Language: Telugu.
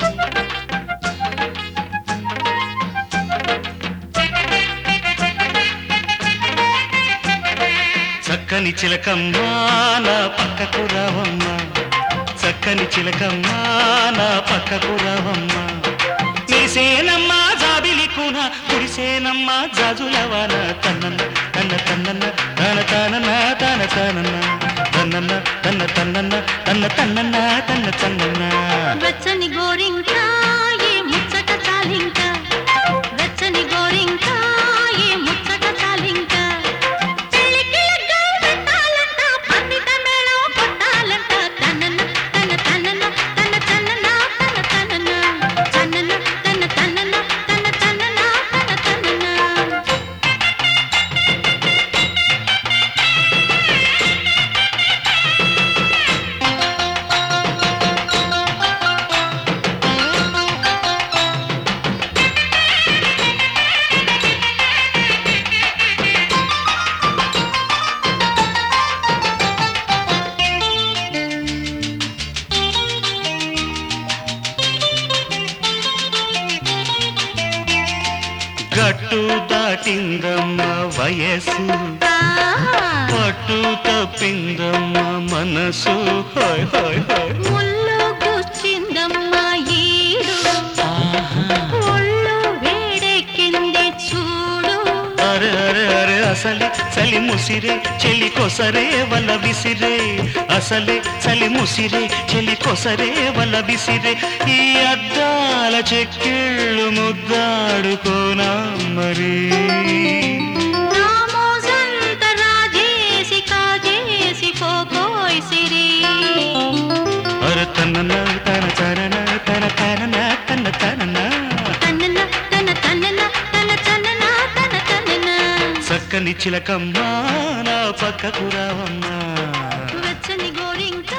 చక్కని చిలకమ్మా నా పక్కకు రావమ్మా చక్కని చిలకమ్మా నా పక్కకు రావమ్మా నిరిసేనమ్మా జాబిలి కూన కురిసేనమ్మా జాజులవాన తన్నన్న తన్న తన్నన్న తన తనన తన తనన్న తన్నన్న తన్న తన్నన్న తన్న తన్నన్న తన్న తన్నన్న వెచ్చని గోరింక ఏ ముచ్చట చాలింక వెచ్చని గోరింక ఏ ముచ్చట చాలింక పెళ్ళికి లగ్గం పెట్టాలంట పండిత మేళం కొట్టాలంట తనన తన తనన తన తనన తన తనన తనన తన తనన తన తనన తన తనన గట్టు దాటిందమ్మ వయస్సు పట్టు తప్పిందమ్మ మనసు హాయ్ హాయ్ హాయ్ ముళ్ళు గుచ్చిందమ్మా ఈడు ఒళ్ళు వేడెక్కింది చూడు అరే అరే అరే అసలే చలి ముసిరే చెలి కొసరే వల విసిరే అసలే చలి ముసిరే చెలి కొసరే వల విసిరే ఈ అద్దాల చెక్కిళ్ళు ముద్దాడుకోనా మరి నా మోజంత రాజేసి కాజేసి పోకోయ్ సిరి అరే తన తన తన తన తన తన తన తనన తన తనన తన తనన తన తనన చక్కని చిలకమ్మా నా పక్కకు రావమ్మా వెచ్చని గోరింక